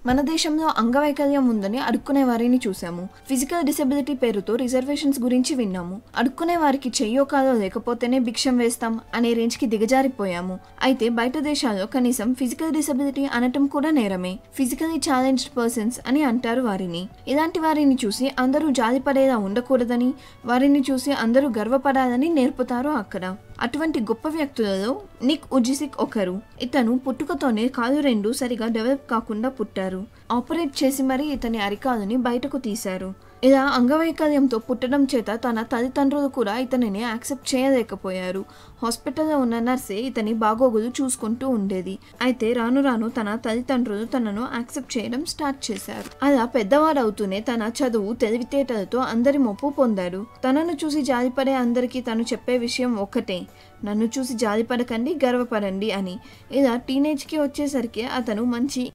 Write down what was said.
మన దేశంలో అంగవైకల్యం ఉందని అడుక్కునే వారిని చూసాము ఫిజికల్ డిసెబిలిటీ పేరుతో రిజర్వేషన్స్ గురించి విన్నాము అడుక్కునే వారికి చెయ్యో కాదో లేకపోతేనే భిక్షం వేస్తాం అనే రేంజ్కి దిగజారిపోయాము అయితే బయట దేశాల్లో కనీసం ఫిజికల్ డిసెబిలిటీ అనటం కూడా నేరమే ఫిజికలీ ఛాలెంజ్డ్ పర్సన్స్ అని అంటారు వారిని ఇలాంటి వారిని చూసి అందరూ జాలిపడేలా ఉండకూడదని వారిని చూసి అందరూ గర్వపడాలని నేర్పుతారు అక్కడ అటువంటి గొప్ప వ్యక్తులలో నిక్ ఉజిసిక్ ఒకరు ఇతను పుట్టుకతోనే కాలు రెండు సరిగా డెవలప్ కాకుండా పుట్టారు ఆపరేట్ చేసి మరీ ఇతని అరికాలని బయటకు తీశారు ఇలా అంగవైకల్యంతో పుట్టడం చేత తన తల్లిదండ్రులు కూడా ఇతనిని యాక్సెప్ట్ చేయలేకపోయారు హాస్పిటల్లో ఉన్న నర్సే ఇతని బాగోగులు చూసుకుంటూ ఉండేది అయితే రాను రాను తన తల్లిదండ్రులు తనను యాక్సెప్ట్ చేయడం స్టార్ట్ చేశారు అలా పెద్దవాడవుతూనే తన చదువు తెలివితేటలతో అందరి మొప్పు పొందాడు తనను చూసి జాలిపడే అందరికీ తను చెప్పే విషయం ఒక్కటే నన్ను చూసి జాలిపడకండి గర్వపడండి అని ఇలా టీనేజ్కి వచ్చేసరికి అతను మంచి